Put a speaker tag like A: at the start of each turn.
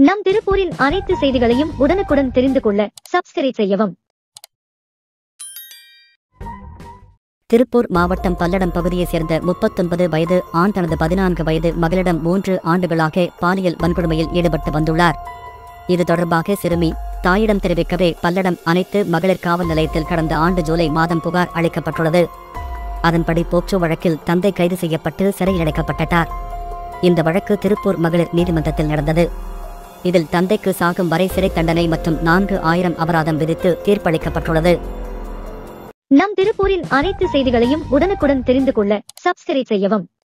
A: நம் திருப்பூரின் அனைத்து செய்திகளையும் உடனுக்குடன் தெரிந்து கொள்ள சப்ஸ்கிரைப் செய்யவும்
B: திருப்பூர் மாவட்டம் பல்லடம் பகுதியைச் சேர்ந்த முப்பத்தொன்பது வயது ஆண் தனது பதினான்கு வயது மகளிடம் மூன்று ஆண்டுகளாக பாலியல் வன்கொடுமையில் ஈடுபட்டு வந்துள்ளார் இது தொடர்பாக சிறுமி தாயிடம் தெரிவிக்கவே பல்லடம் அனைத்து மகளிர் காவல் நிலையத்தில் கடந்த ஆண்டு ஜூலை மாதம் புகார் அளிக்கப்பட்டுள்ளது அதன்படி போக்சோ வழக்கில் தந்தை கைது செய்யப்பட்டு சிறையில் அடைக்கப்பட்டார் இந்த வழக்கு திருப்பூர் மகளிர் நீதிமன்றத்தில் நடந்தது இதில் தந்தைக்கு சாகும் வரை சிறை தண்டனை மற்றும் நான்கு ஆயிரம் அபராதம் விதித்து தீர்ப்பளிக்கப்பட்டுள்ளது
A: நம் திருப்பூரின் அனைத்து செய்திகளையும் உடனுக்குடன் தெரிந்து கொள்ள சப்ஸ்கிரைப் செய்யவும்